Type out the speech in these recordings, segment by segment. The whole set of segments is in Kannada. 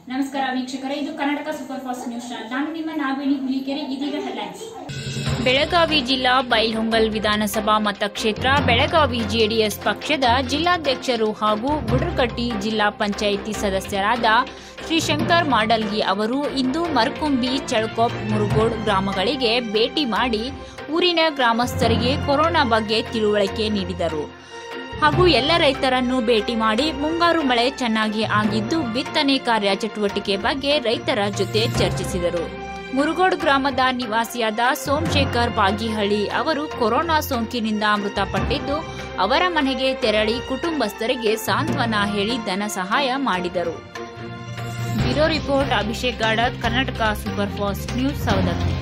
ನಮಸ್ಕಾರ ವೀಕ್ಷಕರೇ ಇದು Karnataka super fast news channel ನಾನು ನಿಮ್ಮ ನಾಗವೇಣಿ ಹುಲಿಕೆರೆ ಇದೀಗ ಹೆಡ್ಲೈನ್ಸ್ ಬೆಳಗಾವಿ ಜಿಲ್ಲಾ ಬೈಲ್ಹೊಂಗಲ್ ವಿಧಾನಸಭಾ ಮತಕ್ಷೇತ್ರ ಬೆಳಗಾವಿ ಜೆಡಿಎಸ್ ಪಕ್ಷದ ಜಿಲ್ಲಾಧ್ಯಕ್ಷರು ಹಾಗೂ ಬುಡರ್ಕಟ್ಟಿ ಜಿಲ್ಲಾ ಪಂಚಾಯಿತಿ ಸದಸ್ಯರಾದ ಶ್ರೀಶಂಕರ್ ಮಾಡಲ್ಗಿ ಅವರು ಇಂದು ಮರಕುಂಬಿ ಚಳ್ಕೊಪ್ ಮುರುಗೋಡ್ ಗ್ರಾಮಗಳಿಗೆ ಭೇಟಿ ಮಾಡಿ ಊರಿನ ಗ್ರಾಮಸ್ಥರಿಗೆ ಕೊರೋನಾ ಬಗ್ಗೆ ತಿಳುವಳಿಕೆ ನೀಡಿದರು ಹಾಗೂ ಎಲ್ಲ ರೈತರನ್ನು ಭೇಟಿ ಮಾಡಿ ಮುಂಗಾರು ಮಳೆ ಚೆನ್ನಾಗಿ ಆಗಿದ್ದು ಬಿತ್ತನೆ ಕಾರ್ಯ ಚಟುವಟಿಕೆ ಬಗ್ಗೆ ರೈತರ ಜೊತೆ ಚರ್ಚಿಸಿದರು ಮುರುಗೋಡ್ ಗ್ರಾಮದ ನಿವಾಸಿಯಾದ ಸೋಮಶೇಖರ್ ಬಾಗಿಹಳ್ಳಿ ಅವರು ಕೊರೋನಾ ಸೋಂಕಿನಿಂದ ಮೃತಪಟ್ಟಿದ್ದು ಅವರ ಮನೆಗೆ ತೆರಳಿ ಕುಟುಂಬಸ್ಥರಿಗೆ ಸಾಂತ್ವನ ಹೇಳಿ ಧನ ಸಹಾಯ ಮಾಡಿದರು bureau report Abhishek Gadat Karnataka super fast news Saundatti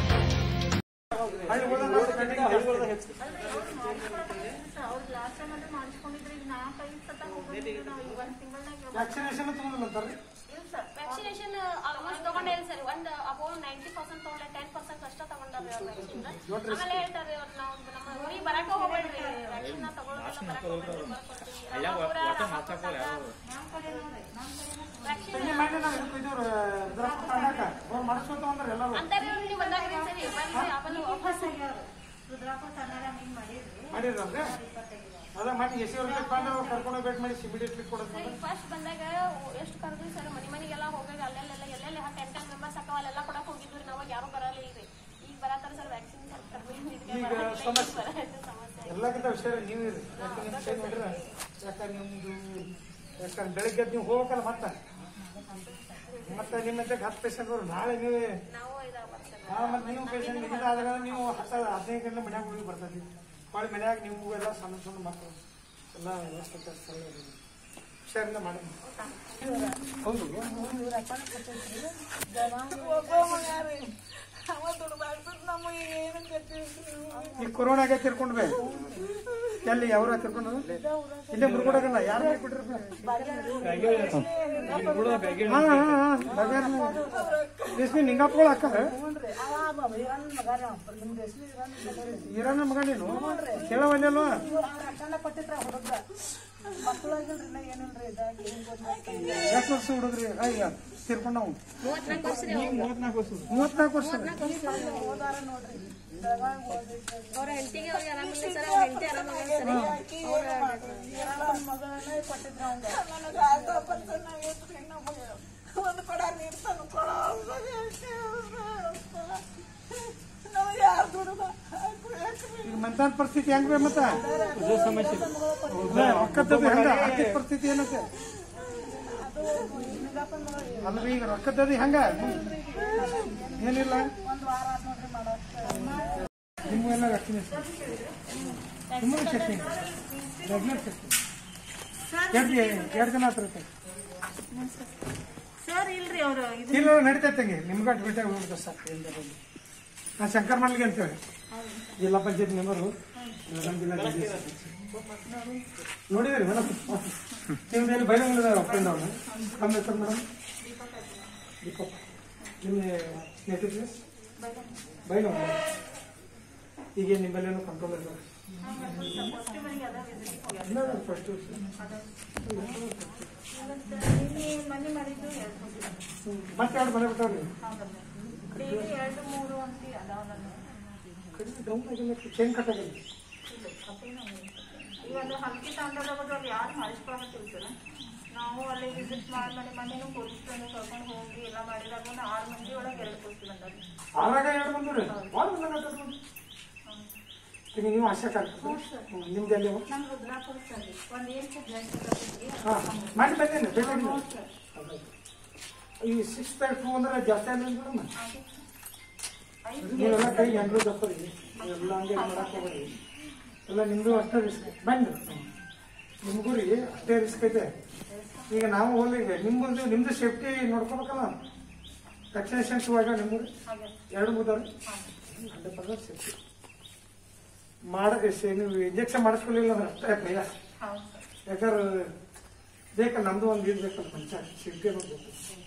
vaccination ತಗೊಂಡ್ಬಂತಾರೆ ವ್ಯಾಕ್ಸಿನೇಷನ್ ಆಲ್ಮೋಸ್ಟ್ ತಗೊಂಡೇ ಇಲ್ಲ ಸರ್ ಒಂದು ಅಬೌವ್ ನೈಂಟಿ ಪರ್ಸೆಂಟ್ ತಗೊಂಡೆ ಟೆನ್ ಪರ್ಸೆಂಟ್ ಅಷ್ಟೇ ತಗೊಂಡಾರೆ ಅವ್ರ ವ್ಯಾಕ್ಸಿನ್ ಆಮೇಲೆ ಹೇಳ್ತಾರೆ ಅವ್ರು ನಾವು ನಮ್ಮ ಊರಿಗೆ ಬರಕ ಹೋಗ್ಬೇಡ್ರಿ ವ್ಯಾಕ್ಸಿನ್ ತಗೊಳ್ಳೋದಿಲ್ಲ ಬರಕ್ ಹೋಗ್ಬೇಡ್ರಿ ಬರ್ಕೊಡ್ತೀವಿ ಎಲ್ಲ ಪೂರ ವ್ಯಾಕ್ಸಿನ್ ಇಲ್ಲಿ ಮಾಡಿ ನಾವು ಇದಕ್ಕೆ ಇದು ರುದ್ರಪ್ಪ ತಾಂಡಾಕ ಅವ್ರು ಮಾಡಿಸ್ಕೊತ ಅಂದ್ರೆ ಎಲ್ಲರೂ ಅಂತಾರೆ ಇವ್ರು ನೀವು ಬಂದಾಗ ಸರಿ ಬರ್ರಿ ಆಮೇಲೆ ವಾಪಸ್ ಮಾಡಿದ್ರಲ್ರಿ ಅದ ಮಾಡಿ ಎಸಿ ಅವ್ರಿಗೆ ಬಂದು ಕರ್ಕೊಂಡು ಭೇಟಿ ಮಾಡಿ ಇಮಿಡಿಯೇಟ್ಲಿ ಕೊಡೋದು ಫಸ್ಟ್ ಬಂದಾಗ ಎಷ್ಟು ಕರೆದ್ರಿ ಸರ್ ಮನೆ ಮನೆಗೆಲ್ಲ ಹೋಗಾಗ ಅಲ್ಲೆಲ್ಲ ಎಲ್ಲೆಲ್ಲ ಟೆನ್ ಟೆನ್ ಮೆಂಬರ್ಸ್ ಅಕ್ಕ ಅಲ್ಲೆಲ್ಲ ಕೊಡಕ್ ಹೋಗಿದ್ವಿ ನಾವಾಗ ಯಾರು ಬರಲ್ಲ ಈಗ ಈಗ ಬರತ್ತಾರ ಸರ್ ವ್ಯಾಕ್ಸಿನ್ ಈಗ ಸಮಸ್ಯೆ. ಸಮಸ್ಯೆ ಎಲ್ಲಕ್ಕಿಂತ ವಿಷಯ ನೀವು ಇರಿ ಯಾಕಂದ್ರೆ ನಿಮ್ಮ ಕೈ ನೋಡ್ರಿ ಯಾಕಂದ್ರೆ ನಿಮ್ದು ಯಾಕಂದ್ರೆ ಬೆಳಗ್ಗೆ ಎದ್ದು ನೀವು ಹೋಗ್ಬೇಕಲ್ಲ ಮತ್ತೆ ಮತ್ತೆ ನಿಮ್ಮ ಹತ್ರ ಹತ್ತು ಪೇಷಂಟ್ ಬರು ನಾಳೆ ನೀವೇ ನಾವು ಇದಾಗ್ಬಾರ್ದು ಸರ್ ಹಾ ಮತ್ತೆ ನೀವು ಪೇಷಂಟ್ ನಿಗದಾದಾಗ ನೀವು ಹತ್ತು ಹದಿನೈದು ಗಂಟೆ ಮನ್ಯಾಗ ಹೋಗಿ ಬರ್ತದೆ ಮಾಡಿ ಮನ್ಯಾಗ ನಿಮಗೂ ಎಲ್ಲ ಸಣ್ಣ ಸಣ್ಣ ಮಕ್ಕಳು ಎಲ್ಲ ವ್ಯವಸ್ಥೆ ಕೆಲಸ ಹುಷಾರಿಂದ ಮಾಡಿ ಹೌದು ಈ ಕೊರೋನಾಗೆ ತಿರ್ಕೊಂಡು ಬೇ ಎಲ್ಲಿ ಯಾವ ತಿರ್ಕೊಂಡು ಇಲ್ಲೇ ಮುರುಗೋಡಗಲ್ಲ ಯಾರು ಬಿಟ್ರಿ ಹಾ ಹಾ ಹಾ ರೇಷ್ಮೆ ನಿಂಗಾಪ್ಗಳು ಹಾಕಾರ ಇರಾನ ಮಗ ನೀನು ಕೇಳವಲ್ಲೋ ಎಷ್ಟು ವರ್ಷ ಹುಡುಗ್ರಿ ಈಗ ತಿರ್ಕೊಂಡು ನಾವು ಮೂವತ್ನಾಲ್ಕು ವರ್ಷ ಮೂವತ್ನಾಲ್ಕು ವರ್ಷ ಅವ್ರ ಹೆಂಡತಿಗೆ ಅವ್ರಿಗೆ ಆರಾಮಿಲ್ಲ ಸರ್ ಅವ್ರ ಹೆಂಡತಿ ಆರಾಮಿಲ್ಲ ಸರ್ ಒಂದು ಕೊಡ ನೀರು ತಂದು ಕೊಡೋ ನಾವು ಯಾರು ದುಡುಗ ಈಗ ಮಂತಾನ ಪರಿಸ್ಥಿತಿ ಹೆಂಗ್ ಬೇ ಮತ್ತ ಸಮಸ್ಯೆ ರೊಕ್ಕದ ಹೆಂಗ ಆರ್ಥಿಕ ಪರಿಸ್ಥಿತಿ ಏನತ್ತೆ ಅಲ್ರಿ ಈಗ ರೊಕ್ಕದದಿ ಹೆಂಗ ಏನಿಲ್ಲ ನಿಮ್ಗೆಲ್ಲ ವ್ಯಾಕ್ಸಿನೇಷನ್ ನಿಮ್ಮದು ಚೆಕಿಂಗ್ ರೆಗ್ಯುಲರ್ ಚೆಕಿಂಗ್ ಎರಡು ಎರಡು ಜನ ಹತ್ರ ಇರ್ತೈತೆ. ಸರ್ ಇಲ್ರಿ ಅವರು ಇಲ್ಲ ನಡೀತೈತೆ ನಿಮ್ಗೆ ಅಡ್ಮಿಟ್ ಹೋಗ್ಬಿಡ್ತು ಸಾಕು ಏನ್ ಬರೋದು ನಾ ಶಂಕರ್ ಮಲ್ಗೆ ಅಂತೇಳಿ ಜಿಲ್ಲಾ ಪಂಚಾಯತ್ ಮೆಂಬರು ಬೆಳಗಾವಿ ಜಿಲ್ಲಾ ಜೆಡಿಎಸ್ ಅಧ್ಯಕ್ಷ. ನೋಡಿದ್ರಿ ಮೇಡಮ್ ನಿಮ್ದು ಬೈಲಂಗಲದ ಫ್ರೆಂಡ್ ಅವನು ನಮ್ಮ ಹೆಸರು ಮೇಡಮ್ ದೀಪಕ್ ನಿಮ್ಮ ನೇಟಿವ್ ಪ್ಲೇಸ್ ಬೈಲಂಗಲ ಈಗ ನಿಮ್ಮಲ್ಲೇನು ಕಂಟ್ರೋಲ್ ಇಲ್ಲ ಫಸ್ಟ್ ಮನೆ ಮಾಡಿದ್ದು ಮತ್ತೆ ಎರಡು ಮನೆ ಬಿಟ್ಟವ್ರಿ ಡೈಲಿ ಎರಡು ಮೂರು ಅಂತಿ ಅದಾವಲ್ಲ ಕಡಿಮೆ ಡೌನ್ ಆಗಿಲ್ಲ ಚೇಂಜ್ ಕಟ್ಟಾಗಿಲ್ಲ ಈಗ ಅದು ಹಲ್ಕಿ ತಾಂಡದಾಗ ಅಲ್ಲಿ ಯಾರು ಮಾಡಿಸ್ಕೊಳಕತ್ತಿಲ್ಲ ಸರ್ ನಾವು ಅಲ್ಲಿ ವಿಸಿಟ್ ಮಾಡಿ ಮನೆ ಮನೆನೂ ಪೊಲೀಸ್ ಕರ್ಕೊಂಡು ಹೋಗಿ ಎಲ್ಲ ಮಾಡಿದಾಗ ಒಂದು ಆರು ಮಂದಿ ಒಳಗೆ ಎರಡು ಕೊಡ್ತೀವಿ ಅಂತಾರೆ ಆರಾಗ ಎರಡು ಬಂದ್ರಿ ಭಾಳ ಬಂದಾಗ ಈಗ ನೀವು ಆಶಾ ಕಾರ್ಡ್ ನಿಮ್ದು ಎಲ್ಲಿ ನಮ್ಮ ರುದ್ರಾಪುರ ಸರ್ ಒಂದು ಏನು ಬ್ಲಡ್ ಹಾ ಮಾಡಿ ಬಂದೇನೆ ಬೇಕಾಗಿಲ್ಲ ಈ ಸಿಕ್ಸ್ ಪ್ಯಾಕ್ ಟೂ ಅಂದ್ರೆ ಜಾಸ್ತಿ ಅಲ್ಲ ಮೇಡಮ್ ನೀವೆಲ್ಲ ಕೈ ಎಂಟ್ರು ತಪ್ಪರಿ ಎಲ್ಲ ಹಂಗೆ ಮಾಡಕ್ ಹೋಗ್ಬೇಡಿ ಎಲ್ಲ ನಿಮ್ದು ಅಷ್ಟೇ ರಿಸ್ಕ್ ಬನ್ನಿ ನಿಮಗೂ ರೀ ಅಷ್ಟೇ ರಿಸ್ಕ್ ಐತೆ ಈಗ ನಾವು ಹೋಗ್ಲಿ ಈಗ ನಿಮ್ದು ನಿಮ್ದು ಸೇಫ್ಟಿ ನೋಡ್ಕೋಬೇಕಲ್ಲ ವ್ಯಾಕ್ಸಿನೇಷನ್ ಶೂ ಆಗ ನಿಮ್ದು ಎರಡು ಮುದವ್ರಿ ಹಂಡ್ರೆಡ್ ಪರ್ಸೆಂಟ್ ಸೇಫ್ಟಿ ಮಾಡ ನೀವು ಇಂಜೆಕ್ಷನ್ ಮಾಡಿಸ್ಕೊಳ್ಳಿಲ್ಲ ಅಂದ್ರೆ ಅಷ್ಟೇ ಭಯ ಹೌದು ಸರ್ ಯಾಕಂದ್ರೆ ಬೇಕಲ್ಲ ನಮ್ದು ಒಂದು ಇದು ಬೇಕಲ್ಲ ಪಂಚಾಯತ್ ಸೇಫ್ಟಿ ಅನ್ನೋದು ಬೇಕು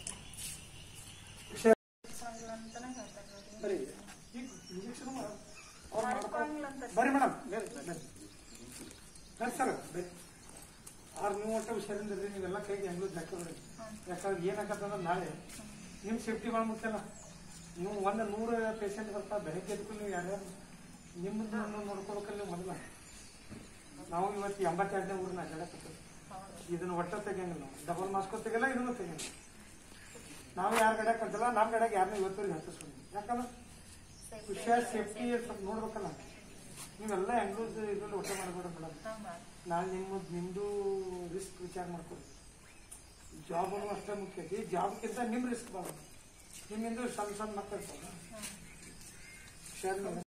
ಅಂತಾನೆ ಹೇಳ್ತಾರೆ ಸರಿ ಈಗ ಇಂಜೆಕ್ಷನ್ ಬರ್ರಿ ಮೇಡಮ್ ಬರ್ರಿ ಬರ್ರಿ ಬರ್ರಿ ಸರ್ ಬರ್ರಿ ಆರ್ ನೀವು ಒಟ್ಟು ಹುಷಾರಿಂದ ಇರ್ರಿ ನೀವೆಲ್ಲ ಕೈಗೆ ಹೆಂಗ್ಲೂ ಹಾಕಿದ್ರಿ ಯಾಕಂದ್ರೆ ಏನಾಗತ್ತಂದ್ರೆ ನಾಳೆ ನಿಮ್ಮ ಸೇಫ್ಟಿ ಭಾಳ ಮುಖ್ಯಲ್ಲ ನೀವು ಒಂದು ನೂರು ಪೇಷಂಟ್ ಬರ್ತಾ ಬೆಳಗ್ಗೆ ಎದ್ಕು ನೀವು ಯಾರ್ಯಾರು ನಿಮ್ಮದು ನೋಡ್ಕೋಬೇಕಲ್ಲ ನೀವು ಮೊದಲ ನಾವು ಇವತ್ತು ಎಂಬತ್ತೆರಡನೇ ಊರಿನ ಅಡ್ಡಾಡಕತ್ತೀವಿ ಇದನ್ನ ಒಟ್ಟ ತೆಗಿಯಂಗಿಲ್ಲ ನಾವು ಡಬಲ್ ಮಾಸ್ಕೋ ತೆಗಿಲ್ಲ ಇದನ್ನು ತೆಗಿಯಂಗಿಲ್ಲ ನಾವು ಯಾರ ಗಡ್ಯಾಗ ಕಲ್ತಿಲ್ಲ ನಮ್ಮ ಗಡ್ಯಾಗ ಯಾರನ್ನ ಇವತ್ತವರೆಗೆ ಹತ್ತಿಸ್ಕೊಂಡು ಯಾಕಂದ್ರೆ ವಿಷಯ ಸೇಫ್ಟಿ ಸ್ವಲ್ಪ ನೋಡ್ಬೇಕಲ್ಲ ನೀವೆಲ್ಲ ಹೆಂಗ್ಲೂ ಇದ್ರಲ್ಲಿ ಊಟ ಮಾಡಬೇಡ ಮೇಡಮ್ ನಾಳೆ ನಿಮ್ಮ ನಿಮ್ಮದು ರಿಸ್ಕ್ ವಿಚಾರ ಮಾಡ್ಕೊಳ್ಳಿ ಜಾಬ್ ಅನ್ನೋ ಅಷ್ಟೇ ಮುಖ್ಯ ಐತಿ ಜಾಬ್ಗಿಂತ ನಿಮ್ಮ ರಿಸ್ಕ್ ಬಾಳ ನಿಮ್ಮಿಂದ ಸಣ್ಣ ಸಣ್ಣ ಮಕ್ಕಳು ಇರ್ತಾವ ಹುಷಾರ್